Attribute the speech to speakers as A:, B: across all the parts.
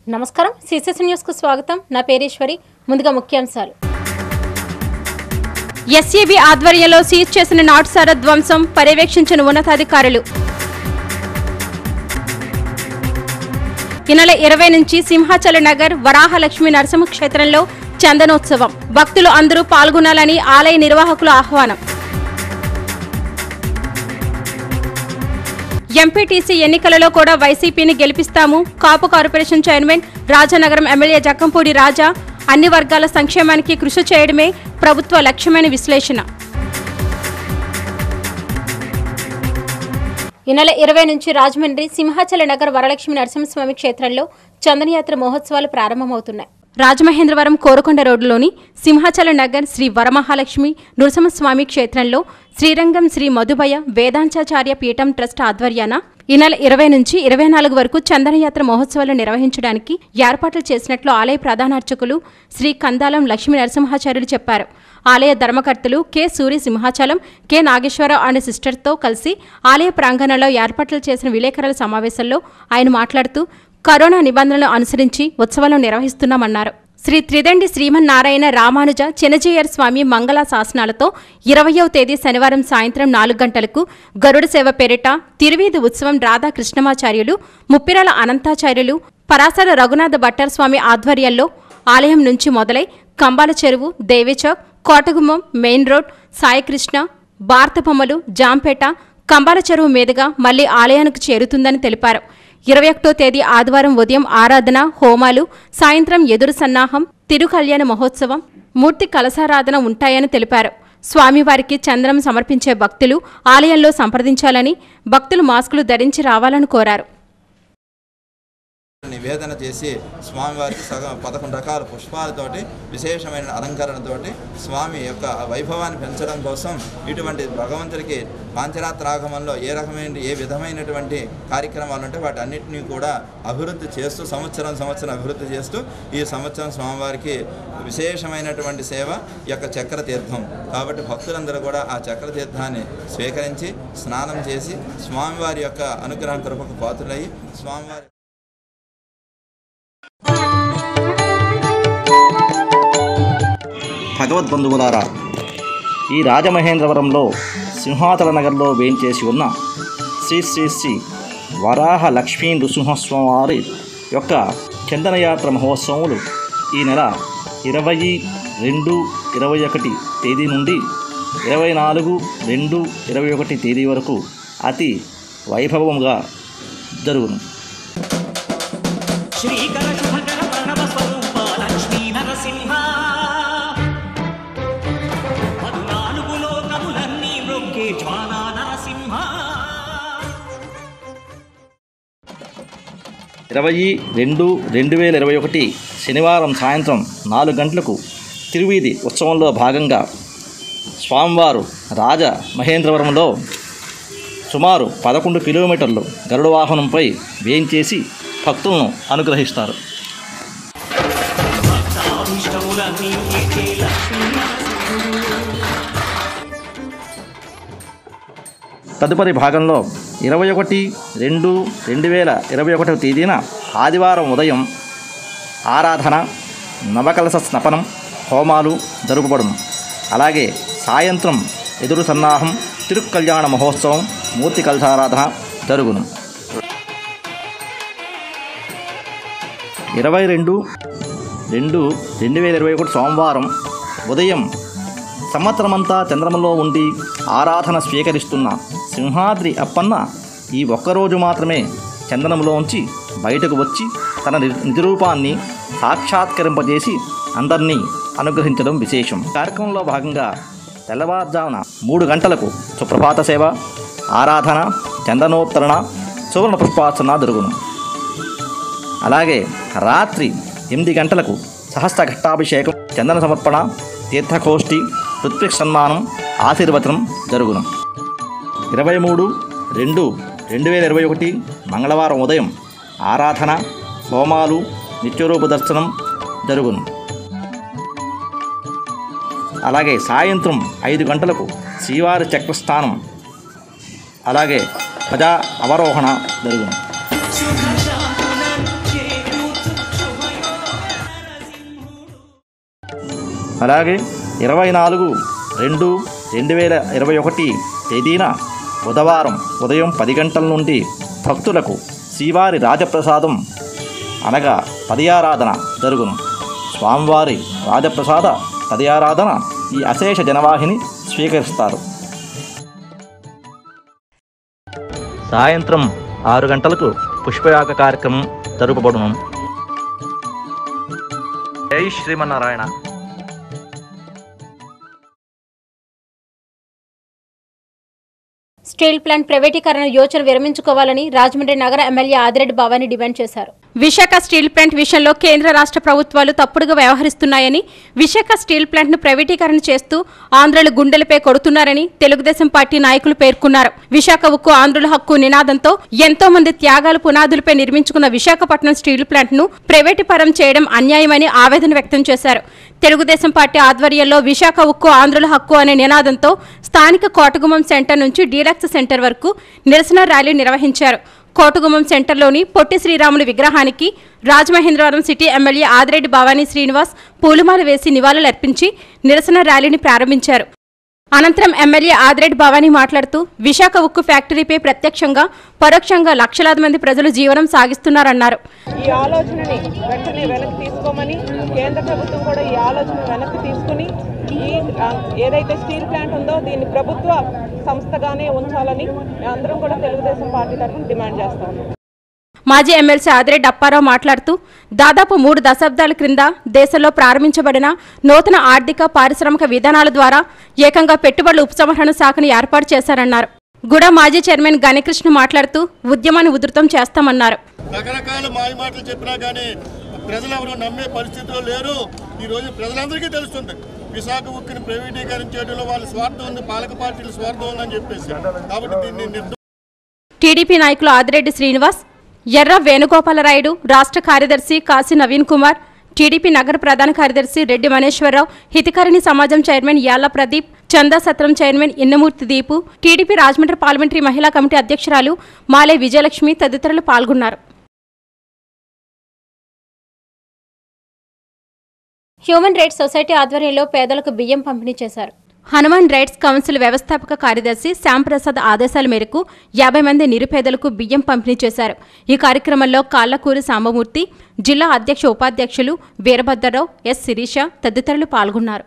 A: నమస్కారం CCC news కు స్వాగతం నా పేరేశ్వరి ముందుగా ముఖ్యాంశాలు ఎస్ఈబి ఆధ్వర్యంలో సీజ్ చేసిన నాటుసార ధ్వంసం పర్యవేక్షించిన ఉన్నతాధికారులు ఈ నెల ఇరవై నుంచి సింహాచల నగర్ వరాహలక్ష్మి నరసింహ క్షేత్రంలో చందనోత్సవం భక్తులు అందరూ పాల్గొనాలని ఆలయ నిర్వాహకులు ఆహ్వానం ఎంపీటీసీ ఎన్నికలలో కూడా వైసీపీని గెలిపిస్తాము Kapu corporation chairman Rajanagaram MLA Jakkampudi Raja అన్ని వర్గాల సంక్షేమానికి కృషి చేయడమే ప్రభుత్వ లక్ష్యమైన విశ్లేషణ ఈ నెల ఇరవై నుంచి రాజమండ్రి సింహాచల నగర్ వరలక్ష్మి నరసింహస్వామి క్షేత్రంలో చందనయాత్ర మహోత్సవాలు ప్రారంభమవుతున్నాయి రాజమహేంద్రవరం కోరకొండ రోడ్డులోని సింహాచల నగర్ శ్రీ వరమహాలక్ష్మి నృసింహస్వామి క్షేత్రంలో శ్రీరంగం శ్రీ మధుబయ వేదాంచాచార్య పీఠం ట్రస్ట్ ఆధ్వర్యాన ఈ నెల ఇరవై నుంచి ఇరవై నాలుగు వరకు చందనయాత్ర మహోత్సవాలు నిర్వహించడానికి ఏర్పాట్లు చేసినట్లు ఆలయ ప్రధానార్చకులు శ్రీ కందాలం లక్ష్మీ నరసింహాచార్యులు చెప్పారు ఆలయ ధర్మకర్తలు కె సూరి సింహాచలం కె నాగేశ్వరరావు అనే సిస్టర్తో కలిసి ఆలయ ప్రాంగణంలో ఏర్పాట్లు చేసిన విలేకరుల సమావేశంలో ఆయన మాట్లాడుతూ కరోనా నిబంధనలు అనుసరించి ఉత్సవాలను నిర్వహిస్తున్నామన్నారు శ్రీ త్రిదండి శ్రీమన్నారాయణ రామానుజ చినజీయర్ స్వామి మంగళ శాసనాలతో ఇరవయవ తేదీ శనివారం సాయంత్రం నాలుగు గంటలకు గరుడ సేవ పేరిట తిరువీధి ఉత్సవం రాధా కృష్ణమాచార్యులు ముప్పిరాల అనంతాచార్యులు పరాశర రఘునాథ భట్టర్ స్వామి ఆధ్వర్యంలో ఆలయం నుంచి మొదలై కంబాల చెరువు దేవిచౌక్ కోటగుమ్మం మెయిన్ రోడ్ సాయికృష్ణ భారతబొమ్మలు జాంపేట కంబాల చెరువు మీదుగా మళ్లీ ఆలయానికి చేరుతుందని తెలిపారు ఇరవై ఒకటో తేదీ ఆదివారం ఉదయం ఆరాధన హోమాలు సాయంత్రం ఎదురు సన్నాహం తిరుకల్యాణ మహోత్సవం మూర్తి కలశారాధన ఉంటాయని తెలిపారు స్వామివారికి చంద్రం సమర్పించే భక్తులు ఆలయంలో సంప్రదించాలని భక్తులు మాస్కులు ధరించి రావాలని కోరారు
B: నివేదన చేసి స్వామివారికి సగం పదకొండు రకాల పుష్పాలతోటి విశేషమైన అలంకరణతోటి స్వామి యొక్క వైభవాన్ని పెంచడం కోసం ఇటువంటి భగవంతుడికి పాంచరాత్రాగమంలో ఏ రకమైన ఏ విధమైనటువంటి కార్యక్రమాలు ఉంటే వాటి అన్నింటినీ కూడా అభివృద్ధి చేస్తూ సంవత్సరం సంవత్సరం అభివృద్ధి చేస్తూ ఈ సంవత్సరం స్వామివారికి విశేషమైనటువంటి సేవ ఈ యొక్క చక్ర తీర్థం కాబట్టి భక్తులందరూ కూడా ఆ చక్ర తీర్థాన్ని స్వీకరించి స్నానం చేసి స్వామివారి యొక్క అనుగ్రహం కృపకు పాత్రులయ్యి స్వామివారి
C: భగవద్బంధువులారా ఈ రాజమహేంద్రవరంలో సింహాచల నగర్లో వేంచేసి ఉన్న శ్రీ శ్రీ శ్రీ వరాహ లక్ష్మీ నృసింహస్వామి వారి యొక్క చందనయాత్ర మహోత్సవములు ఈ నెల ఇరవై రెండు ఇరవై ఒకటి తేదీ నుండి ఇరవై నాలుగు రెండు ఇరవై ఒకటి తేదీ వరకు అతి వైభవముగా జరుగును
D: శ్రీకర శుభకర ప్రణవ స్వరూప లక్ష్మీ నరసింహ పద్నాలుగు లోకములన్నీ మృంగే జ్వాలా నరసింహ
C: ఇరవై రెండు రెండు వేల ఇరవై ఒకటి శనివారం సాయంత్రం నాలుగు గంటలకు తిరువీధి ఉత్సవంలో భాగంగా స్వామివారు రాజ మహేంద్రవరంలో సుమారు పదకొండు కిలోమీటర్లు గరుడ వాహనంపై వేయించేసి భక్తులను అనుగ్రహిస్తారు
D: భక్తాభీష్టములన్నీ తీర్చే లక్ష్మీ
C: తదుపరి భాగంలో ఇరవై ఒకటి రెండు రెండు వేల ఇరవై ఒకటవ తేదీన ఆదివారం ఉదయం ఆరాధన నవకలశ స్నపనం హోమాలు జరుపబడును అలాగే సాయంత్రం ఎదురు సన్నాహం తిరుక్కల్యాణ మహోత్సవం మూర్తి కలశారాధన జరుగును ఇరవై రెండు రెండు రెండు వేల ఇరవై ఒకటి సోమవారం ఉదయం సంవత్సరమంతా చంద్రమలో ఉండి ఆరాధన స్వీకరిస్తున్న సింహాద్రి అప్పన్న ఈ ఒక్కరోజు మాత్రమే చందనంలోంచి బయటకు వచ్చి తన ని- నిజరూపాన్ని సాక్షాత్కరింపజేసి అందరినీ అనుగ్రహించడం విశేషం కార్యక్రమంలో భాగంగా తెల్లవారుజామున మూడు గంటలకు సుప్రభాత సేవ ఆరాధన చందనోత్తరణ సువర్ణ పుష్పార్చన జరుగును అలాగే రాత్రి ఎనిమిది గంటలకు సహస్ర ఘట్టాభిషేకం చందన సమర్పణ తీర్థకోష్ఠి ఋత్విక్ సన్మానం ఆశీర్వచనం జరుగును ఇరవై మూడు రెండు రెండు వేల ఇరవై ఒకటి మంగళవారం ఉదయం ఆరాధన హోమాలు నిత్యరూప దర్శనం జరుగును అలాగే సాయంత్రం ఐదు గంటలకు శ్రీవారి చక్రస్థానం అలాగే ప్రజా అవరోహణ జరుగును
D: శుభశాంతులను చేకూర్చు
C: అలాగే ఇరవై నాలుగు రెండు రెండు వేల ఇరవై ఒకటి తేదీన బుధవారం ఉదయం పది గంటల నుండి భక్తులకు శ్రీవారి రాజప్రసాదం అనగా పదయారాధన జరుగును స్వామివారి రాజప్రసాద పదయారాధన ఈ అశేష జనవాహిని స్వీకరిస్తారు సాయంత్రం ఆరు గంటలకు పుష్పయాగ కార్యక్రమం జరుపబడును జై శ్రీమన్నారాయణ
A: స్టీల్ ప్లాంట్ ప్రైవేటీకరణ యోచన విరమించుకోవాలని రాజమండ్రి నగర ఎమ్మెల్యే ఆదిరెడ్డి భవానీ డిమాండ్ చేశారు విశాఖ స్టీల్ ప్లాంట్ విషయంలో కేంద్ర రాష్ట్ర ప్రభుత్వాలు తప్పుడుగా వ్యవహరిస్తున్నాయని విశాఖ స్టీల్ ప్లాంట్ ను ప్రైవేటీకరణ చేస్తూ ఆంధ్రులు గుండెలపై కొడుతున్నారని తెలుగుదేశం పార్టీ నాయకులు పేర్కొన్నారు విశాఖ ఉక్కు ఆంధ్రుల హక్కు నినాదంతో ఎంతో మంది త్యాగాలు పునాదులపై నిర్మించుకున్న విశాఖపట్నం స్టీల్ ప్లాంట్ ను ప్రైవేటీపరం చేయడం అన్యాయమని ఆవేదన వ్యక్తం చేశారు తెలుగుదేశం పార్టీ ఆధ్వర్యంలో విశాఖ ఉక్కు ఆంధ్రుల హక్కు అనే నినాదంతో స్థానిక కోటగుమ్మం సెంటర్ నుంచి డీలక్స్ సెంటర్ వరకు నిరసన ర్యాలీ నిర్వహించారు కోటగుమ్మం సెంటర్లోని పొట్టి శ్రీరాములు విగ్రహానికి రాజమహేంద్రవరం సిటీ ఎమ్మెల్యే ఆదిరెడ్డి భవానీ శ్రీనివాస్ పూలమాల వేసి నివాళులర్పించి నిరసన ర్యాలీని ప్రారంభించారు అనంతరం ఎమ్మెల్యే ఆదిరెడ్డి భవానీ మాట్లాడుతూ విశాఖ ఉక్కు ఫ్యాక్టరీపై ప్రత్యక్షంగా పరోక్షంగా లక్షలాది మంది ప్రజలు జీవనం సాగిస్తున్నారన్నారు
E: ఈ ఆలోచనని వెంటనే వెనక్కి తీసుకోమని కేంద్ర ప్రభుత్వం కూడా ఈ ఆలోచన వెనక్కి తీసుకుని ఈ ఆ, ఏదైతే స్టీల్ ప్లాంట్ ఉందో దీన్ని ప్రభుత్వ సంస్థగానే ఉంచాలని అందరం కూడా తెలుగుదేశం పార్టీ తరఫున డిమాండ్ చేస్తాం
A: మాజీ ఎమ్మెల్సీ ఆదిరెడ్డి అప్పారావు మాట్లాడుతూ దాదాపు మూడు దశాబ్దాల క్రింద దేశంలో ప్రారంభించబడిన నూతన ఆర్థిక పారిశ్రామిక విధానాల ద్వారా ఏకంగా పెట్టుబడుల ఉపసంహరణ శాఖను ఏర్పాటు చేశారన్నారు గుడ మాజీ చైర్మన్ గణకృష్ణ మాట్లాడుతూ ఉద్యమాన్ని ఉధృతం చేస్తామన్నారు
F: రకరకాల మాయ మాటలు చెప్పినా కానీ ప్రజలు ఎవరు నమ్మే పరిస్థితిలో లేరు ఈ రోజు ప్రజలందరికీ తెలుస్తుంది విశాఖ ఉక్కిని ప్రైవేటీకరణ చేయడంలో వాళ్ళ స్వార్థం ఉంది పాలక పార్టీల స్వార్థం ఉందని చెప్పేసి కాబట్టి దీన్ని నిర్ద
A: టీడీపీ నాయకులు ఆదిరెడ్డి శ్రీనివాస్ ఎర్ర వేణుగోపాలరాయుడు రాష్ట్ర కార్యదర్శి కాశీ నవీన్ కుమార్ టీడీపీ నగర ప్రధాన కార్యదర్శి రెడ్డి మనేశ్వరరావు హితకారిణి సమాజం chairman Yalla Pradeep Chanda Satram chairman Innamurthy Deepu TDP Rajahmundry parliamentary మహిళా కమిటీ అధ్యక్షురాలు మాలే విజయలక్ష్మి తదితరులు పాల్గొన్నారు హ్యూమన్ రైట్స్ సొసైటీ ఆధ్వర్యంలో పేదలకు బియ్యం పంపిణీ చేశారు హనుమాన్ రైట్స్ కౌన్సిల్ వ్యవస్థాపక కార్యదర్శి శ్యాంప్రసాద్ ఆదేశాల మేరకు యాభై మంది నిరుపేదలకు బియ్యం పంపిణీ చేశారు ఈ కార్యక్రమంలో కాళ్లకూరి సాంబమూర్తి జిల్లా అధ్యక్ష ఉపాధ్యక్షులు వీరభద్రరావు ఎస్ శిరీష తదితరులు పాల్గొన్నారు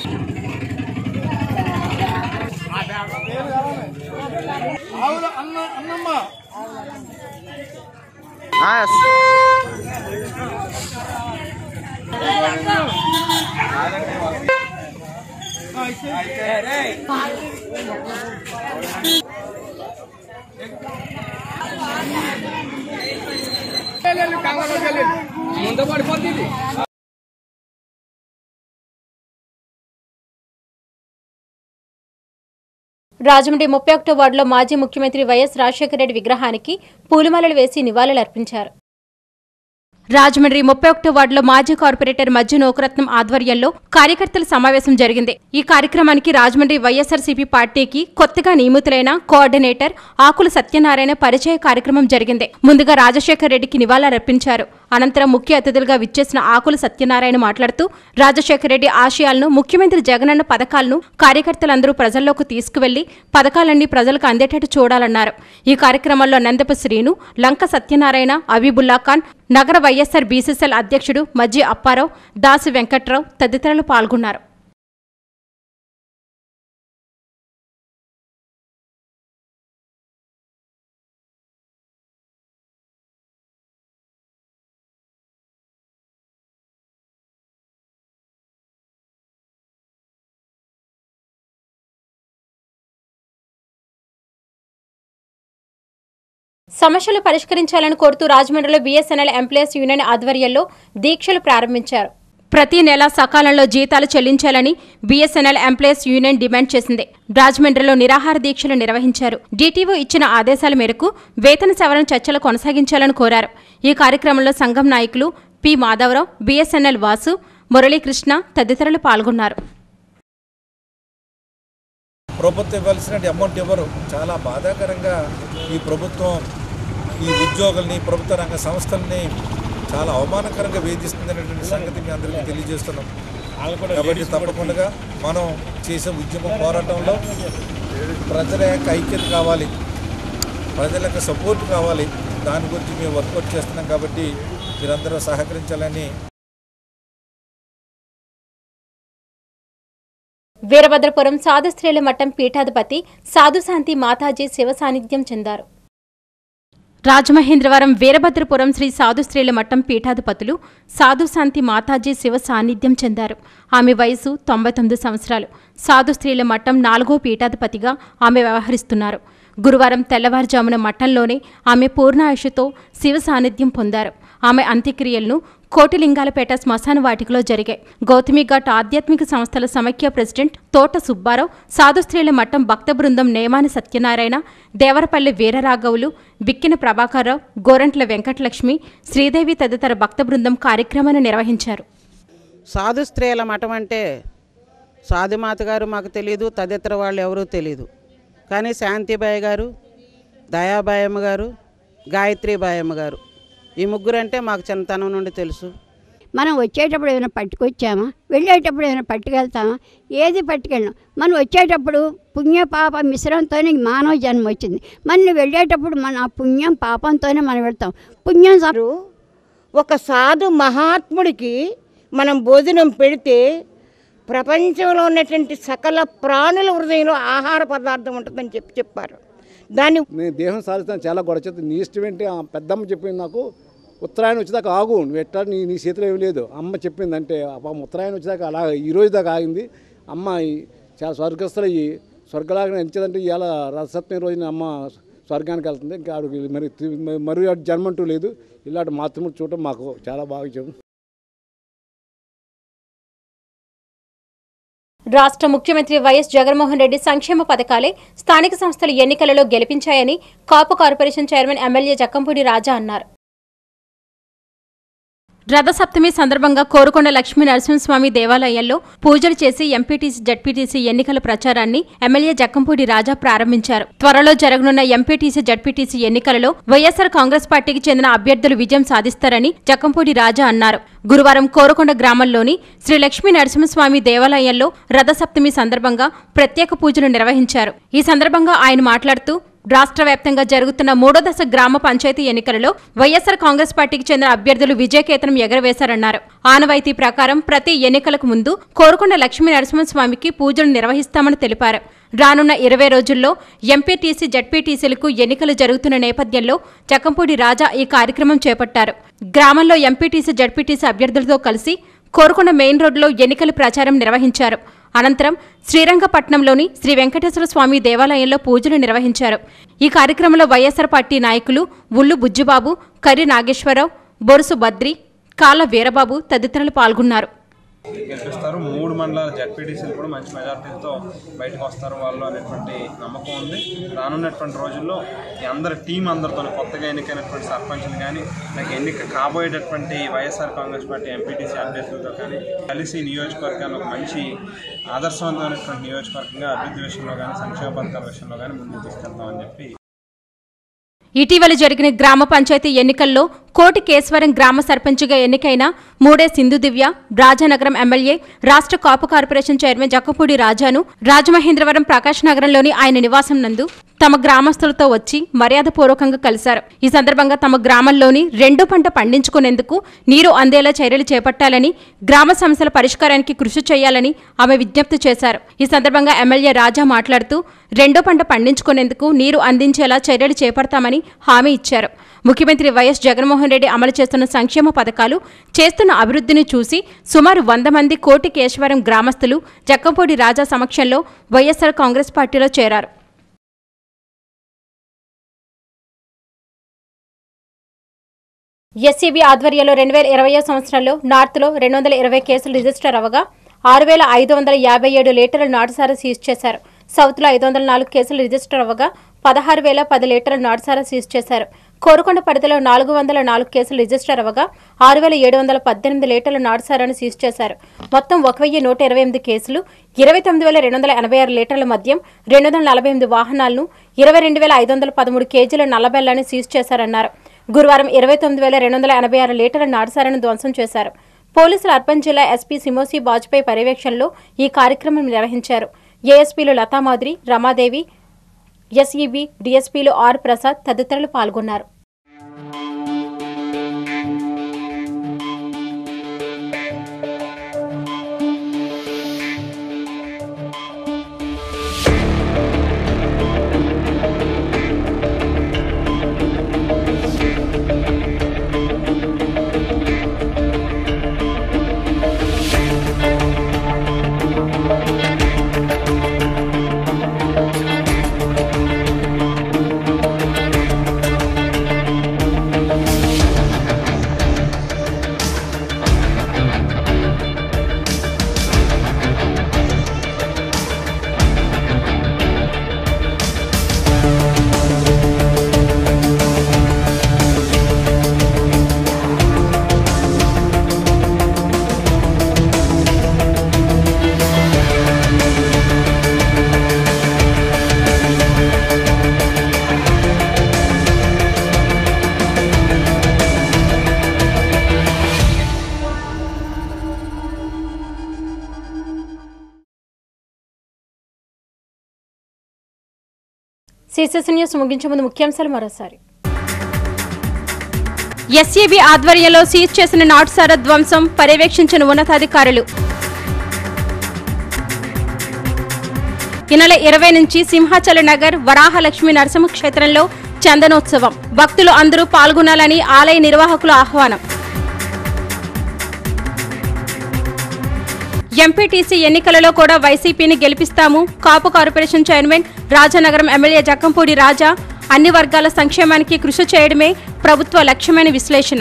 A: రాజమండ్రి ముప్పై ఒకటో వార్డులో మాజీ ముఖ్యమంత్రి వైఎస్ రాజశేఖర రెడ్డి విగ్రహానికి పూలమాలలు వేసి నివాళులర్పించారు రాజమండ్రి ముప్పై ఒకటో వార్డులో మాజీ కార్పొరేటర్ మధ్య నోకరత్నం ఆధ్వర్యంలో కార్యకర్తల సమావేశం జరిగింది ఈ కార్యక్రమానికి రాజమండ్రి వైఎస్ఆర్సీపీ పార్టీకి కొత్తగా నియమితులైన కోఆర్డినేటర్ ఆకుల సత్యనారాయణ పరిచయ కార్యక్రమం జరిగింది ముందుగా రాజశేఖర్ రెడ్డికి నివాళులర్పించారు అనంతరం ముఖ్య అతిథులుగా విచ్చేసిన ఆకుల సత్యనారాయణ మాట్లాడుతూ రాజశేఖర రెడ్డి ఆశయాలను ముఖ్యమంత్రి జగనన్న పథకాలను కార్యకర్తలందరూ ప్రజల్లోకి తీసుకువెళ్లి పథకాలన్నీ ప్రజలకు అందేటట్టు చూడాలన్నారు ఈ కార్యక్రమంలో నందప శ్రీను లంక సత్యనారాయణ అబీబుల్లా ఖాన్ నగర వైఎస్ఆర్ బీసీసీఎల్ అధ్యక్షుడు మజ్జి అప్పారావు దాసు వెంకట్రావు తదితరులు పాల్గొన్నారు సమస్యలు పరిష్కరించాలని కోరుతూ రాజమండ్రిలో బీఎస్ఎన్ఎల్ ఎంప్లాయీస్ యూనియన్ ఆధ్వర్యంలో దీక్షలు ప్రారంభించారు ప్రతి నెల సకాలంలో జీతాలు చెల్లించాలని బీఎస్ఎన్ఎల్ ఎంప్లాయీస్ యూనియన్ డిమాండ్ చేసింది రాజమండ్రిలో నిరాహార దీక్షలు నిర్వహించారు డీటీఓ ఇచ్చిన ఆదేశాల మేరకు వేతన సవరణ చర్చలు కొనసాగించాలని కోరారు ఈ కార్యక్రమంలో సంఘం నాయకులు పి మాధవరావు బీఎస్ఎన్ఎల్ వాసు మురళీకృష్ణ తదితరులు పాల్గొన్నారు
G: ప్రభుత్వం ఇవ్వాల్సిన అమౌంట్ ఇవ్వరు చాలా బాధాకరంగా ఈ ప్రభుత్వం ఈ ఉద్యోగుల్ని ప్రభుత్వ రంగ సంస్థల్ని చాలా అవమానకరంగా వేధిస్తుంది అనేటువంటి సంగతి మీ అందరికీ తెలియజేస్తున్నాం కాబట్టి తప్పకుండా మనం చేసే ఉద్యమ పోరాటంలో ప్రజల యొక్క ఐక్యత కావాలి ప్రజల యొక్క సపోర్ట్ కావాలి దాని గురించి మేము వర్కౌట్ చేస్తున్నాం కాబట్టి మీరందరూ సహకరించాలని
A: వీరభద్రపురం సాధు స్త్రీల మఠం పీఠాధిపతి సాధుశాంతి మాతాజీ శివ సాన్నిధ్యం చెందారు రాజమహేంద్రవరం వీరభద్రపురం శ్రీ సాధు స్త్రీల మఠం పీఠాధిపతులు సాధుశాంతి మాతాజీ శివ సాన్నిధ్యం చెందారు ఆమె వయసు తొంభై తొమ్మిది సంవత్సరాలు సాధు స్త్రీల మఠం నాలుగో పీఠాధిపతిగా ఆమె వ్యవహరిస్తున్నారు గురువారం తెల్లవారుజామున మఠంలోనే ఆమె పూర్ణాయుషుతో శివ సాన్నిధ్యం పొందారు ఆమె అంత్యక్రియలను కోటిలింగాలపేట శ్మశాన వాటికలో జరిగాయి గౌతమి ఘాట్ ఆధ్యాత్మిక సంస్థల సమైక్య ప్రెసిడెంట్ తోట సుబ్బారావు సాధు స్త్రీల మఠం భక్త బృందం నేమాని సత్యనారాయణ దేవరపల్లి వీరరాఘవులు బిక్కిన ప్రభాకర్రావు గోరంట్ల వెంకటలక్ష్మి శ్రీదేవి తదితర భక్త బృందం కార్యక్రమాన్ని నిర్వహించారు
H: సాధు స్త్రీల మఠం అంటే సాధుమాత గారు మాకు తెలియదు తదితర వాళ్ళు ఎవరూ తెలియదు కానీ శాంతిబాయి గారు దయాబాయమ్మ గారు గాయత్రీబాయమ్మ గారు ఈ ముగ్గురు అంటే మాకు చిన్నతనం నుండి తెలుసు
I: మనం వచ్చేటప్పుడు ఏమైనా పట్టుకొచ్చామా వెళ్ళేటప్పుడు ఏమైనా పట్టుకెళ్తామా ఏది పట్టుకెళ్ళాం మనం వచ్చేటప్పుడు పుణ్య పాప మిశ్రమంతోనే మానవ జన్మ వచ్చింది మనం వెళ్ళేటప్పుడు మన ఆ పుణ్యం పాపంతోనే మనం వెళ్తాం పుణ్యం సం-
J: గారు ఒక సాధు మహాత్ముడికి మనం భోజనం పెడితే ప్రపంచంలో ఉన్నటువంటి సకల ప్రాణుల హృదయంలో ఆహార పదార్థం ఉంటుందని చెప్పి చెప్పారు దాన్ని
K: నేను దేహం సాధిస్తాను చాలా గొడవ చేత నీ ఇష్టం ఏంటి ఆ పెద్దమ్మ చెప్పింది నాకు ఉత్తరాయణ వచ్చేదాకా ఆగు నువ్వు ఎట్లా నీ నీ చేతిలో ఏం లేదు అమ్మ చెప్పింది అంటే ఆ పాపం ఉత్తరాయణ వచ్చేదాకా అలా ఈ రోజు దాకా ఆగింది అమ్మ ఈ చాలా స్వర్గస్థులు అయ్యి స్వర్గలాగా ఎంచేదంటే ఇవాళ రథసప్తమి రోజున అమ్మ స్వర్గానికి వెళ్తుంది ఇంకా ఆడికి మరి తి- మరి అటు జన్మ అంటూ లేదు ఇలాంటి మాతృమూర్తి చూడటం మాకు చాలా బాగా ఇచ్చాము
A: రాష్ట్ర ముఖ్యమంత్రి వైఎస్ జగన్మోహన్ రెడ్డి సంక్షేమ పథకాలే స్థానిక సంస్థల ఎన్నికలలో గెలిపించాయని Kapu corporation chairman MLA Jakkampudi Raja అన్నారు రథసప్తమి సందర్భంగా కోరుకొండ లక్ష్మీ నరసింహస్వామి దేవాలయాల్లో పూజలు చేసి ఎంపీటీసీ జడ్పీటీసీ ఎన్నికల ప్రచారాన్ని ఎమ్మెల్యే జక్కంపూడి రాజా ప్రారంభించారు త్వరలో జరగనున్న ఎంపీటీసీ జడ్పీటీసీ ఎన్నికలలో వైఎస్సార్ కాంగ్రెస్ పార్టీకి చెందిన అభ్యర్థులు విజయం సాధిస్తారని జక్కంపూడి రాజా అన్నారు గురువారం కోరుకొండ గ్రామంలోని శ్రీ లక్ష్మీ నరసింహస్వామి దేవాలయంలో రథసప్తమి సందర్భంగా ప్రత్యేక పూజలు నిర్వహించారు ఈ సందర్భంగా ఆయన మాట్లాడుతూ రాష్ట్ర వ్యాప్తంగా జరుగుతున్న మూడో దశ గ్రామ పంచాయతీ ఎన్నికలలో వైఎస్సార్ కాంగ్రెస్ పార్టీకి చెందిన అభ్యర్థులు విజయకేతనం ఎగరవేశారన్నారు ఆనవాయితీ ప్రకారం ప్రతి ఎన్నికలకు ముందు కోరుకొండ లక్ష్మీ నరసింహస్వామికి పూజలు నిర్వహిస్తామని తెలిపారు రానున్న ఇరవై రోజుల్లో ఎంపీటీసీ జడ్పీటీసీలకు ఎన్నికలు జరుగుతున్న నేపథ్యంలో చక్కంపూడి రాజా ఈ కార్యక్రమం చేపట్టారు గ్రామంలో ఎంపీటీసీ జడ్పీటీసీ అభ్యర్థులతో కలిసి కోరుకొండ మెయిన్ రోడ్లో ఎన్నికల ప్రచారం నిర్వహించారు అనంతరం శ్రీరంగపట్నంలోని శ్రీ వెంకటేశ్వర స్వామి దేవాలయంలో పూజలు నిర్వహించారు ఈ కార్యక్రమంలో వైఎస్సార్ పార్టీ నాయకులు ఉల్లు బుజ్జిబాబు కర్రి నాగేశ్వరరావు బొరుసు బద్రి కాళ్ళ వీరబాబు తదితరులు పాల్గొన్నారు
L: గెలిపిస్తారు మూడు మండలాల జడ్పీటీసీలు కూడా మంచి మెజార్టీలతో బయటకు వస్తారు వాళ్ళు అనేటువంటి నమ్మకం ఉంది రానున్నటువంటి రోజుల్లో ఈ అందరి టీం అందరితో కొత్తగా ఎన్నికైనటువంటి సర్పంచ్లు కానీ నాకు ఎన్నిక కాబోయేటటువంటి వైఎస్ఆర్ కాంగ్రెస్ పార్టీ ఎంపీటీసీ అభ్యర్థులతో కానీ కలిసి నియోజకవర్గాన్ని ఒక మంచి ఆదర్శవంతమైనటువంటి నియోజకవర్గంగా అభివృద్ధి విషయంలో కానీ సంక్షేమ పథకాల విషయంలో కానీ ముందుకు తీసుకెళ్తామని చెప్పి
A: ఇటీవల జరిగిన గ్రామ పంచాయతీ ఎన్నికల్లో కోటి కేశవరం గ్రామ సర్పంచ్గా ఎన్నికైన మూడే సింధు దివ్య రాజానగరం ఎమ్మెల్యే రాష్ట్ర కాపు కార్పొరేషన్ చైర్మన్ జక్కపూడి రాజాను రాజమహేంద్రవరం ప్రకాష్ నగరంలోని ఆయన నివాసం నందు తమ గ్రామస్తులతో వచ్చి మర్యాదపూర్వకంగా కలిశారు ఈ సందర్భంగా తమ గ్రామంలోని రెండో పంట పండించుకునేందుకు నీరు అందేలా చర్యలు చేపట్టాలని గ్రామ సమస్యల పరిష్కారానికి కృషి చేయాలని ఆమె విజ్ఞప్తి చేశారు ఈ సందర్భంగా ఎమ్మెల్యే రాజా మాట్లాడుతూ రెండో పంట పండించుకునేందుకు నీరు అందించేలా చర్యలు చేపడతామని హామీ ఇచ్చారు ముఖ్యమంత్రి వైఎస్ జగన్మోహన్ రెడ్డి అమలు చేస్తున్న సంక్షేమ పథకాలు చేస్తున్న అభివృద్ధిని చూసి సుమారు వంద మంది కోటి కేశవరం గ్రామస్తులు జక్కంపూడి రాజా సమక్షంలో వైఎస్సార్ కాంగ్రెస్ పార్టీలో చేరారు ఎస్సీబీ ఆధ్వర్యంలో రెండు వేల ఇరవై సంవత్సరంలో నార్త్లో రెండు వందల ఇరవై కేసులు రిజిస్టర్ అవ్వగా ఆరు వేల ఐదు వందల యాభై ఏడు లీటర్ల నాటుసారా సీజ్ చేశారు సౌత్లో ఐదు వందల నాలుగు కేసులు రిజిస్టర్ అవ్వగా పదహారు వేల పది లీటర్ల నాటుసారా సీజ్ చేశారు కోరుకొండ పరిధిలో నాలుగు వందల నాలుగు కేసులు రిజిస్టర్ అవ్వగా ఆరు వేల ఏడు వందల పద్దెనిమిది లీటర్ల నాటుసారాను సీజ్ చేశారు మొత్తం ఒక వెయ్యి నూట ఇరవై ఎనిమిది కేసులు ఇరవై తొమ్మిది వేల రెండు వందల ఎనభై ఆరు లీటర్ల మద్యం రెండు వందల నలభై ఎనిమిది వాహనాలను ఇరవై రెండు వేల ఐదు వందల పదమూడు కేజీల నల్లబెల్లాన్ని సీజ్ చేశారన్నారు గురువారం ఇరవై తొమ్మిది వేల రెండు వందల ఎనభై ఆరు లీటర్ల నాటుసారాను ధ్వంసం చేశారు పోలీసులు అర్బన్ జిల్లా ఎస్పీ సిమోసి బాజ్పేయి పర్యవేక్షణలో ఈ కార్యక్రమం నిర్వహించారు ఏఎస్పీలు లతామాధురి రమాదేవి ఎస్ఈబి డీఎస్పీలు ఆర్ ప్రసాద్ తదితరులు పాల్గొన్నారు సిసిసి న్యూస్ ముగించే ముందు ముఖ్యాంశాలు మరోసారి ఎస్ఏబి ఆధ్వర్యంలో సీజ్ చేసిన నాటుసార ధ్వంసం పర్యవేక్షించిన ఉన్నతాధికారులు ఈ నెల ఇరవై నుంచి సింహాచల నగర్ వరాహలక్ష్మి నరసింహ క్షేత్రంలో చందనోత్సవం భక్తులు అందరూ పాల్గొనాలని ఆలయ నిర్వాహకుల ఆహ్వానం ఎంపీటీసీ ఎన్నికలలో కూడా వైసీపీని గెలిపిస్తాము Kapu corporation chairman Rajanagaram MLA Jakkampudi Raja అన్ని వర్గాల సంక్షేమానికి కృషి చేయడమే ప్రభుత్వ లక్ష్యమైన విశ్లేషణ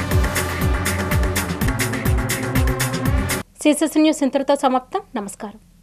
A: సిసిసి న్యూస్ ఇంతటితో సమాప్తం నమస్కారం